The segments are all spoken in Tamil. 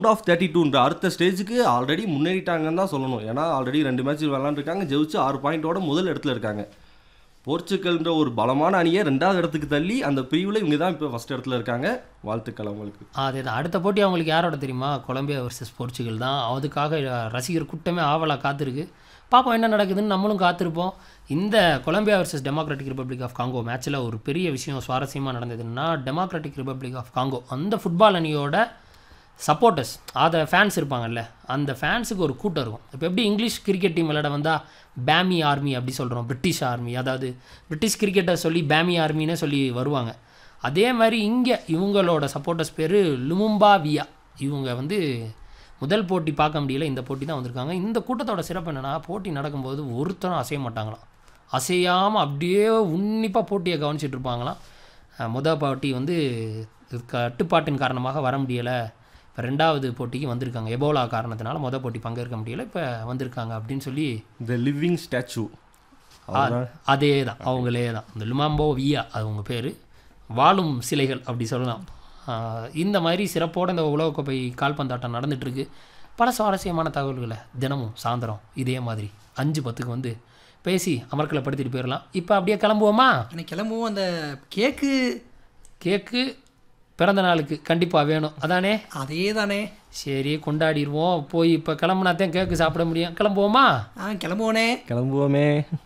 ஆஃப் தேர்ட்டி டூன்ற அடுத்த ஸ்டேஜுக்கு ஆல்ரெடி முன்னேறிட்டாங்கன்னு தான் சொல்லணும் ஏன்னா ஆல்ரெடி ரெண்டு மேட்ச் விளாண்டுருக்காங்க ஜெயிச்சு ஆறு பாயிண்டோட முதல் இடத்துல இருக்காங்க போர்ச்சுகல்ன்ற ஒரு பலமான அணியை ரெண்டாவது இடத்துக்கு தள்ளி அந்த பிரிவில் இவங்க தான் இப்போ ஃபர்ஸ்ட் இடத்துல இருக்காங்க வாழ்த்துக்கள் அவங்களுக்கு அதே தான் அடுத்த போட்டி அவங்களுக்கு யாரோட தெரியுமா கொலம்பியா வர்சஸ் போர்ச்சுகல் தான் அதுக்காக ரசிகர் கூட்டமே ஆவலாக காத்திருக்கு பார்ப்போம் என்ன நடக்குதுன்னு நம்மளும் காத்திருப்போம் இந்த Colombia versus Democratic Republic of Congo மேட்ச்சில் ஒரு பெரிய விஷயம் சுவாரஸ்யமாக நடந்ததுன்னா டெமோக்ராட்டிக் ரிப்பப்ளிக் ஆஃப் காங்கோ அந்த ஃபுட்பால் அணியோட சப்போர்ட்டர்ஸ் அதை ஃபேன்ஸ் இருப்பாங்கல்ல அந்த ஃபேன்ஸுக்கு ஒரு கூட்டம் இருக்கும் இப்போ எப்படி இங்கிலீஷ் கிரிக்கெட் டீம் விளையாட வந்தால் பேமி ஆர்மி அப்படி சொல்கிறோம் பிரிட்டிஷ் ஆர்மி அதாவது பிரிட்டிஷ் கிரிக்கெட்டை சொல்லி பேமி ஆர்மின்னே சொல்லி வருவாங்க அதே மாதிரி இங்கே இவங்களோட சப்போர்ட்டர்ஸ் பேர் லுமும்பா வியா இவங்க வந்து முதல் போட்டி பார்க்க முடியல இந்த போட்டி தான் வந்திருக்காங்க இந்த கூட்டத்தோட சிறப்பு என்னென்னா போட்டி நடக்கும்போது ஒருத்தரும் அசைய மாட்டாங்களாம் அசையாமல் அப்படியே உன்னிப்பாக போட்டியை கவனிச்சிட்டு இருப்பாங்களாம் அஹ் முத போட்டி வந்து கட்டுப்பாட்டின் காரணமாக வர முடியலை இப்போ ரெண்டாவது போட்டிக்கு வந்திருக்காங்க எபோலா காரணத்தினால முத போட்டி பங்கேற்க முடியலை இப்போ வந்திருக்காங்க அப்படின்னு சொல்லி த லிவிங் ஸ்டாச்சு அதே தான் அவங்களே தான் இந்த லுமாம்போ வியா அவங்க பேர் வாழும் சிலைகள் அப்படி சொல்லலாம் ஆஹ் இந்த மாதிரி சிறப்போட இந்த உலகக்கோப்பை கால்பந்தாட்டம் நடந்துட்டுருக்கு பல சுவாரஸ்யமான தகவல்களை தினமும் சாயந்தரம் இதே மாதிரி அஞ்சு பத்துக்கு வந்து பேசி அமர்க்களை படுத்திட்டு போயிடலாம் இப்போ அப்படியே கிளம்புவோமா அன்னைக்கு கிளம்புவோம் அந்த கேக்கு கேக்கு பிறந்த நாளுக்கு கண்டிப்பாக வேணும் அதானே அதே தானே சரி கொண்டாடிடுவோம் போய் இப்போ கிளம்புனாத்தான் கேக்கு சாப்பிட முடியும் கிளம்புவோமா ஆ கிளம்புவோனே கிளம்புவோமே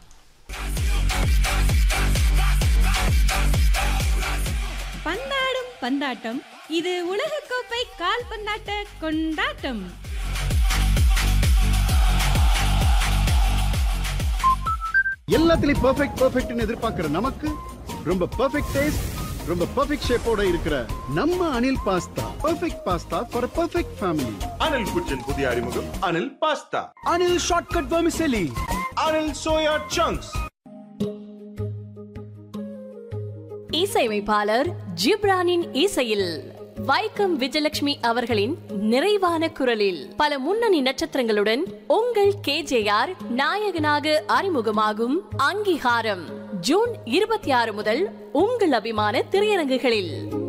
பந்தாடும் பந்தாட்டம் இது உலகக்கோப்பை கால்பந்தாட்ட கொண்டாட்டம் எல்லாத்துலயும் பெர்ஃபெக்ட் பெர்ஃபெக்ட்னு எதிர்பார்க்கிற நமக்கு ரொம்ப பெர்ஃபெக்ட் டேஸ்ட் ரொம்ப பெர்ஃபெக்ட் ஷேப்போட இருக்கிற நம்ம Anil pasta perfect pasta for perfect family Anil குச்சின் புதிய அறிமுகம் Anil pasta Anil shortcut vermicelli Anil soya chunks இசையமைப்பாளர் ஜிப்ரானின் இசையில் வைக்கம் விஜயலட்சுமி அவர்களின் நிறைவான குரலில் பல முன்னணி நட்சத்திரங்களுடன் உங்கள் கேஜேஆர் நாயகனாக அறிமுகமாகும் அங்கீகாரம் ஜூன் இருபத்தி ஆறு முதல் உங்கள் அபிமான திரையரங்குகளில்